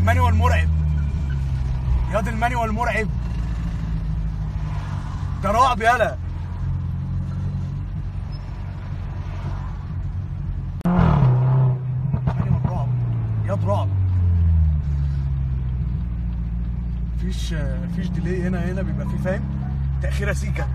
مانيوال مرعب ياض المانيوال مرعب ده رعب يالا مانيوال رعب ياض رعب مفيش مفيش ديلي هنا هنا بيبقى فيه فاهم تأخيرة سيكا